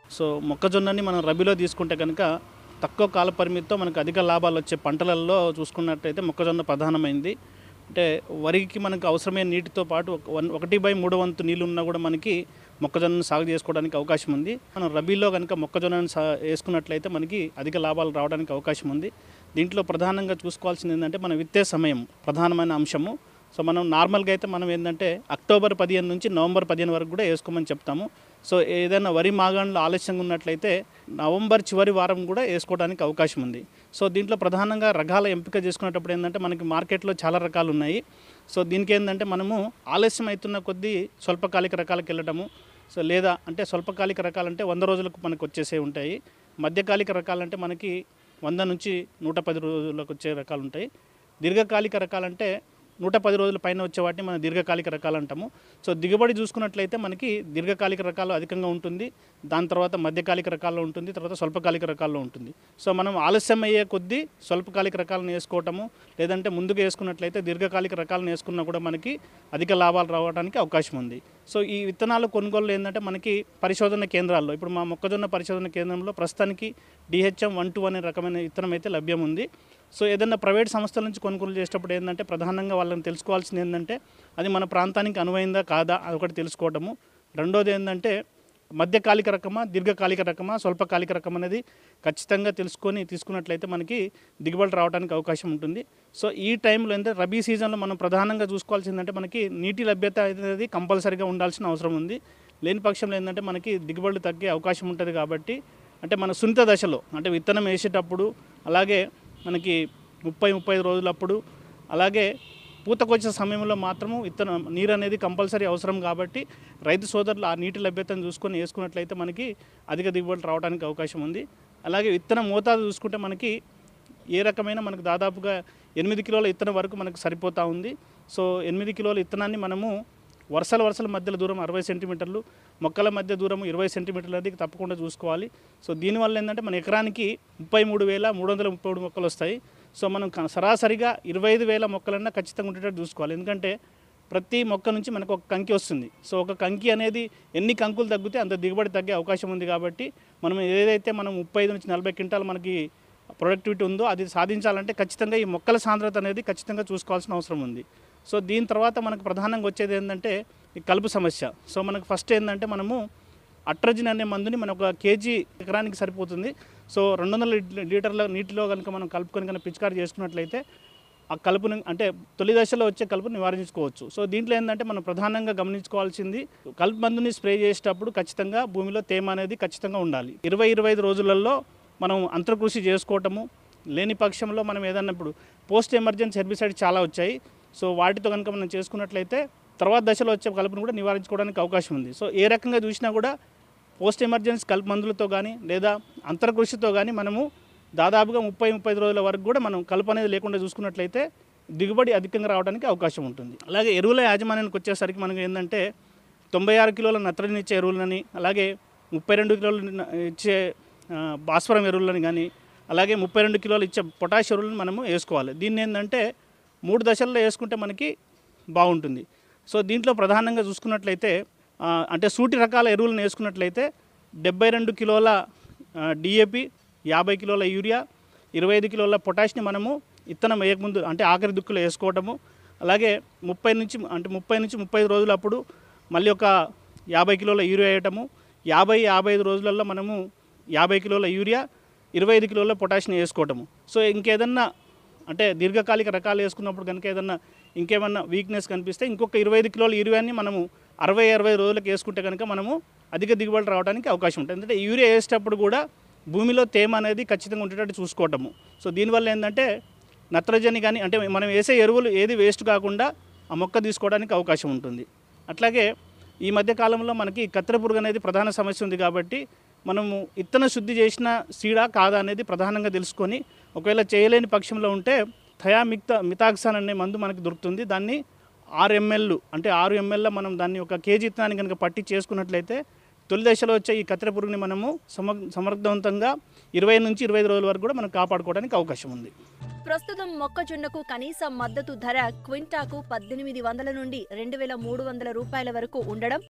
so మొక్కజొన్నని మనం రబీలో తీసుకుంటే కనుక తక్కువ కాల పరిమితితో మనకు అధిక లాభాలు వచ్చే పంటలలో చూసుకున్నట్టయితే మొక్కజొన్న ప్రధానమైంది అంటే వరికి మనకు అవసరమైన నీటితో పాటు ఒక- వన్- ఒకటి బై మూడు వంతు నీళ్ళు ఉన్నా కూడా మనకి మొక్కజొన్నను సాగు చేసుకోవడానికి అవకాశం ఉంది మనం రబీలో కనుక మొక్కజొన్నను సా వేసుకున్నట్లయితే మనకి అధిక లాభాలు రావడానికి అవకాశం ఉంది దీంట్లో ప్రధానంగా చూసుకోవాల్సింది ఏంటంటే మన విత్తే సమయం ప్రధానమైన అంశము సో మనం నార్మల్గా అయితే మనం ఏంటంటే అక్టోబర్ పదిహేను నుంచి నవంబర్ పదిహేను వరకు కూడా వేసుకోమని చెప్తాము సో ఏదైనా వరి మాగాణంలో ఆలస్యంగా ఉన్నట్లయితే నవంబర్ చివరి వారం కూడా వేసుకోవడానికి అవకాశం ఉంది సో దీంట్లో ప్రధానంగా రకాల ఎంపిక చేసుకునేటప్పుడు ఏంటంటే మనకి మార్కెట్లో చాలా రకాలు ఉన్నాయి సో దీనికి ఏంటంటే మనము ఆలస్యం అవుతున్న కొద్దీ స్వల్పకాలిక రకాలకు వెళ్ళటము సో లేదా అంటే స్వల్పకాలిక రకాలంటే వంద రోజులకు మనకు వచ్చేసే ఉంటాయి మధ్యకాలిక రకాలంటే మనకి వంద నుంచి నూట పది రోజులకు వచ్చే రకాలు ఉంటాయి దీర్ఘకాలిక రకాలంటే నూట పది రోజుల పైన వచ్చే వాటిని మనం దీర్ఘకాలిక రకాలు అంటాము సో దిగుబడి చూసుకున్నట్లయితే మనకి దీర్ఘకాలిక రకాలు అధికంగా ఉంటుంది దాని తర్వాత మధ్యకాలిక రకాల్లో ఉంటుంది తర్వాత స్వల్పకాలిక రకాల్లో ఉంటుంది సో మనం ఆలస్యం అయ్యే కొద్దీ స్వల్పకాలిక రకాలను వేసుకోవటము లేదంటే ముందుకు వేసుకున్నట్లయితే దీర్ఘకాలిక రకాలను వేసుకున్నా కూడా మనకి అధిక లాభాలు రావడానికి అవకాశం ఉంది సో ఈ విత్తనాలు కొనుగోలు ఏంటంటే మనకి పరిశోధన కేంద్రాల్లో ఇప్పుడు మా మొక్కజొన్న పరిశోధన కేంద్రంలో ప్రస్తుతానికి డిహెచ్ఎం వన్ టూ అనే రకమైన విత్తనం అయితే లభ్యం ఉంది సో ఏదైనా ప్రైవేట్ సంస్థల నుంచి కొనుగోలు చేసేటప్పుడు ఏంటంటే ప్రధానంగా వాళ్ళని తెలుసుకోవాల్సింది ఏంటంటే అది మన ప్రాంతానికి అనువైందా కాదా అది ఒకటి తెలుసుకోవటము రెండోది ఏంటంటే మధ్యకాలిక రకమా దీర్ఘకాలిక రకమా స్వల్పకాలిక రకం అనేది ఖచ్చితంగా తెలుసుకొని తీసుకున్నట్లయితే మనకి దిగుబడి రావడానికి అవకాశం ఉంటుంది సో ఈ టైంలో ఏంటంటే రబీ సీజన్లో మనం ప్రధానంగా చూసుకోవాల్సిందంటే మనకి నీటి లభ్యత అనేది కంపల్సరీగా ఉండాల్సిన అవసరం ఉంది లేని పక్షంలో ఏంటంటే మనకి దిగుబడులు తగ్గే అవకాశం ఉంటుంది కాబట్టి అంటే మన సున్నిత దశలో అంటే విత్తనం వేసేటప్పుడు అలాగే మనకి ముప్పై ముప్పై ఐదు రోజులప్పుడు అలాగే పూతకొచ్చే సమయంలో మాత్రము విత్తనం నీరు అనేది కంపల్సరీ అవసరం కాబట్టి రైతు సోదరులు ఆ నీటి లభ్యతను చూసుకొని వేసుకున్నట్లయితే మనకి అధిక దిగుబడులు రావడానికి అవకాశం ఉంది అలాగే విత్తనం మోతాదు చూసుకుంటే మనకి ఏ రకమైన మనకు దాదాపుగా ఎనిమిది కిలోల విత్తనం వరకు మనకు సరిపోతూ ఉంది సో ఎనిమిది కిలోల విత్తనాన్ని మనము వరుసల వరుసల మధ్యలో దూరం అరవై సెంటీమీటర్లు మొక్కల మధ్య దూరం ఇరవై సెంటీమీటర్లు అది తప్పకుండా చూసుకోవాలి సో దీనివల్ల ఏంటంటే మన ఎకరానికి ముప్పై మూడు వేల మూడు వందల ముప్పై మూడు మొక్కలు వస్తాయి సో మనం క- సరాసరిగా ఇరవై ఐదు వేల మొక్కలన్నా ఖచ్చితంగా ఉండేటట్టు చూసుకోవాలి ఎందుకంటే ప్రతి మొక్క నుంచి మనకు ఒక కంకి వస్తుంది సో ఒక కంకి అనేది ఎన్ని కంకులు తగ్గితే అంత దిగుబడి తగ్గే అవకాశం ఉంది కాబట్టి మనం ఏదైతే మనం ముప్పై ఐదు నుంచి నలభై క్వింటాలు మనకి ప్రొడక్టివిటీ ఉందో అది సాధించాలంటే ఖచ్చితంగా ఈ మొక్కల సాంద్రత అనేది ఖచ్చితంగా చూసుకోవాల్సిన అవసరం ఉంది సో దీని తర్వాత మనకు ప్రధానంగా వచ్చేది ఏంటంటే ఈ కలుపు సమస్య సో మనకు ఫస్ట్ ఏంటంటే మనము అట్రజిన్ అనే మందుని మన ఒక కేజీ ఎకరానికి సరిపోతుంది సో రెండు వందల లీట- లీటర్ల నీటిలో కనుక మనం కలుపుకొని కనుక పిచికారి చేసుకున్నట్లయితే ఆ కలుపుని అంటే తొలి దశలో వచ్చే కలుపుని నివారించుకోవచ్చు సో దీంట్లో ఏంటంటే మనం ప్రధానంగా గమనించుకోవాల్సింది కలుపు మందుని స్ప్రే చేసేటప్పుడు ఖచ్చితంగా భూమిలో తేమ అనేది ఖచ్చితంగా ఉండాలి ఇరవై ఇరవై ఐదు రోజులలో మనం అంతర్కృషి చేసుకోవటము లేని పక్షంలో మనం ఏదన్నా ఇప్పుడు పోస్ట్ ఎమర్జెన్సీ హెర్బిసైడ్ చాలా వచ్చాయి సో వాటితో కనుక మనం చేసుకున్నట్లయితే తర్వాత దశలో వచ్చే కలుపును కూడా నివారించుకోవడానికి అవకాశం ఉంది సో ఏ రకంగా చూసినా కూడా పోస్ట్ ఎమర్జెన్సీ కలుపు మందులతో కానీ లేదా అంతర్కృషితో కానీ మనము దాదాపుగా ముప్పై ముప్పై ఐదు రోజుల వరకు కూడా మనం కలుపు అనేది లేకుండా చూసుకున్నట్లయితే దిగుబడి అధికంగా రావడానికి అవకాశం ఉంటుంది అలాగే ఎరువుల యాజమాన్యానికి వచ్చేసరికి మనకు ఏంటంటే తొంభై ఆరు కిలోల నత్రజని ఇచ్చే ఎరువులని అలాగే ముప్పై రెండు కిలోలు న- ఇచ్చే ఆ, భాస్వరం ఎరువులని కానీ అలాగే ముప్పై రెండు కిలోలు ఇచ్చే పొటాష్ ఎరువులను మనము వేసుకోవాలి దీన్ని ఏంటంటే మూడు దశల్లో వేసుకుంటే మనకి బాగుంటుంది సో దీంట్లో ప్రధానంగా చూసుకున్నట్లయితే ఆ, అంటే సూటి రకాల ఎరువులను వేసుకున్నట్లయితే డెబ్బై రెండు కిలోల డిఏపి యాభై కిలోల యూరియా ఇరవై ఐదు కిలోల పొటాష్ని మనము ఇత్తనం వేయకముందు అంటే ఆఖరి దుక్కులో వేసుకోవటము అలాగే ముప్పై నుంచి అంటే ముప్పై నుంచి ముప్పై ఐదు రోజులప్పుడు మళ్ళీ ఒక యాభై కిలోల యూరియా వేయటము యాభై యాభై ఐదు రోజులలో మనము యాభై కిలోల యూరియా ఇరవై ఐదు కిలోల పొటాషియం వేసుకోవటము సో ఇంకేదన్నా అంటే దీర్ఘకాలిక రకాలు వేసుకున్నప్పుడు కనుక ఏదన్నా ఇంకేమన్నా వీక్నెస్ కనిపిస్తే ఇంకొక ఇరవై ఐదు కిలోల యూరియాని మనము అరవై అరవై రోజులకు వేసుకుంటే కనుక మనము అధిక దిగుబడి రావడానికి అవకాశం ఉంటుంది ఎందుకంటే యూరియా వేసేటప్పుడు కూడా భూమిలో తేమ అనేది ఖచ్చితంగా ఉండేటట్టు చూసుకోవటము సో దీనివల్ల ఏంటంటే నత్రజని కానీ అంటే మనం వేసే ఎరువులు ఏది వేస్ట్ కాకుండా ఆ మొక్క తీసుకోవడానికి అవకాశం ఉంటుంది అట్లాగే ఈ మధ్య కాలంలో మనకి కత్తెర పురుగు అనేది ప్రధాన సమస్య ఉంది కాబట్టి మనము ఇత్తన శుద్ధి చేసిన సీడా కాదా అనేది ప్రధానంగా తెలుసుకొని ఒకవేళ చేయలేని పక్షంలో ఉంటే థయామిక్త మితాక్సాన్ అనే మందు మనకి దొరుకుతుంది దాన్ని ఆరు ఎంఎల్ అంటే ఆరు ఎంఎల్ మనం దాన్ని ఒక కేజీ ఇత్తనాన్ని కనుక పట్టి చేసుకున్నట్లయితే తొలి దశలో వచ్చే ఈ కత్తెర పురుగుని మనము సమ సమర్థవంతంగా ఇరవై నుంచి ఇరవై ఐదు రోజుల వరకు కూడా మనం కాపాడుకోవడానికి అవకాశం ఉంది ప్రస్తుతం మొక్కజొన్నకు కనీస మద్దతు ధర క్వింటాకు పద్దెనిమిది వందల నుండి రెండు వేల మూడు వందల రూపాయల వరకు ఉండడం